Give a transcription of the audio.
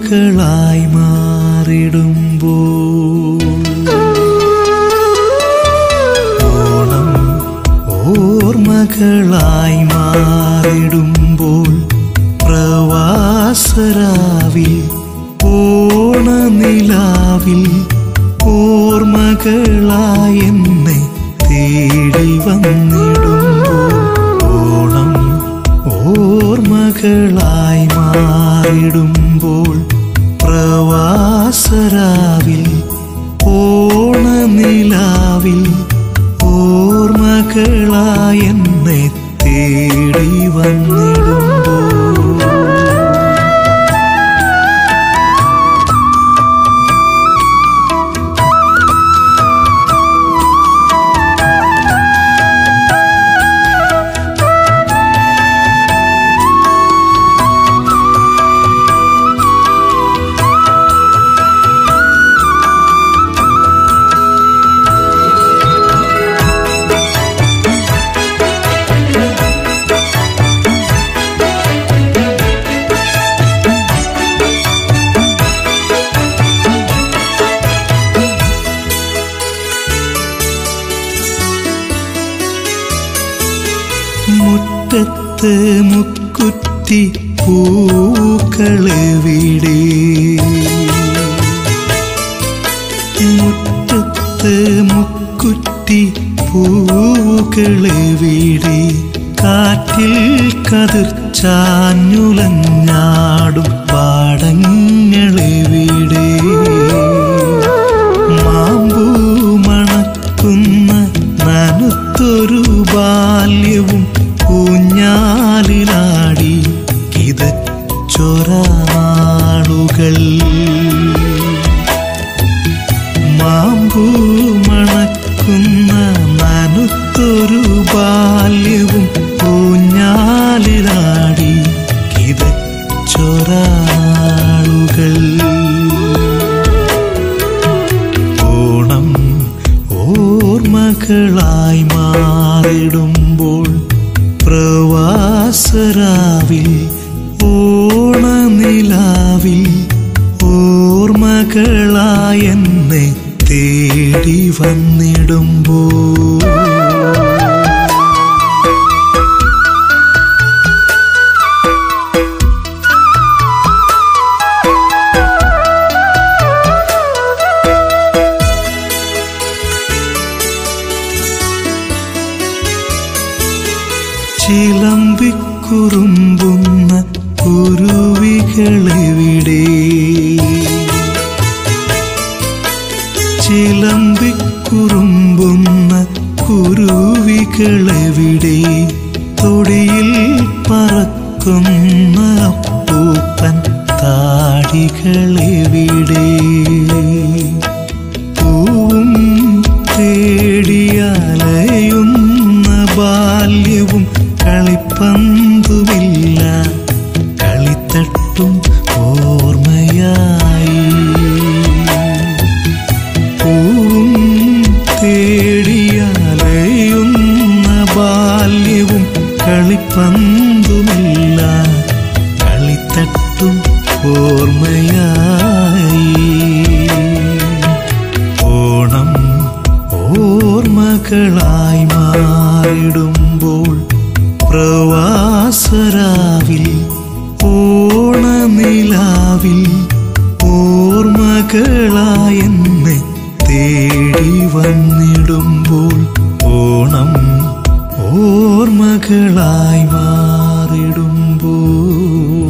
ഓർമ്മകളായി മാറിടുമ്പോൾ ഓണം ഓർമ്മകളായി മാറിടുമ്പോൾ പ്രവാസരാവിൽ ഓണനിലാവിൽ ഓർമ്മകളായി എന്നെ തേടി വന്നിടുമ്പോൾ ഓണം ഓർമ്മകളായി മാറിടുമ്പോൾ പ്രവാസരാവിൽ ഓണനിലാവിൽ ഓർമ്മകളായി എന്നെ തേടി വന്നിടുമ്പോൾ മുറ്റത്ത് മുക്കുറ്റി പൂക്കളെവിടെ മുറ്റത്ത് മുക്കുറ്റി പൂക്കളെവിടെ കാറ്റിൽ കതിർ ചാഞ്ഞുലഞ്ഞാടും പാടങ്ങളെവിടെ മാമ്പൂ മണക്കുന്ന നനുത്തൊരു ബാല്യവും ഊഞ്ഞാലിലാടി കിതച്ചൊരാളുകൾ മാമ്പൂ മണക്കുന്ന നനുത്തൊരു ബാല്യവും ഊഞ്ഞാലിലാടി കിതച്ചൊരാളുകൾ ഓണം ഓർമ്മകളായി മാറിടുമ്പോൾ പ്രവാസരാവിൽ ഓണനിലാവിൽ ഓർമ്മകളായി എന്നെ തേടി വന്നിടുമ്പോൾ ചിലമ്പിക്കുറുമ്പുന്ന കുരുവികളെവിടെ ചിലമ്പിക്കുറുമ്പുന്ന കുരുവികളെവിടെ തൊടിയിൽ പറക്കുന്ന അപ്പൂപ്പൻ താടികളെവിടെ പൂവും തേടിയാലയുന്ന ബാല്യവും കളിപ്പന്തുമില്ല കളിത്തട്ടും ഓർമ്മയായി പൂവും തേടിയാലയുന്ന ബാല്യവും കളിപ്പന്തുമില്ല കളിത്തട്ടും ഓർമ്മയായി ഓണം ഓർമ്മകളായി മാറിടുമ്പോൾ പ്രവാസരാവിൽ ഓണനിലാവിൽ ഓർമ്മകളായി എന്നെ തേടി വന്നിടുമ്പോൾ ഓണം ഓർമ്മകളായി മാറിടുമ്പോൾ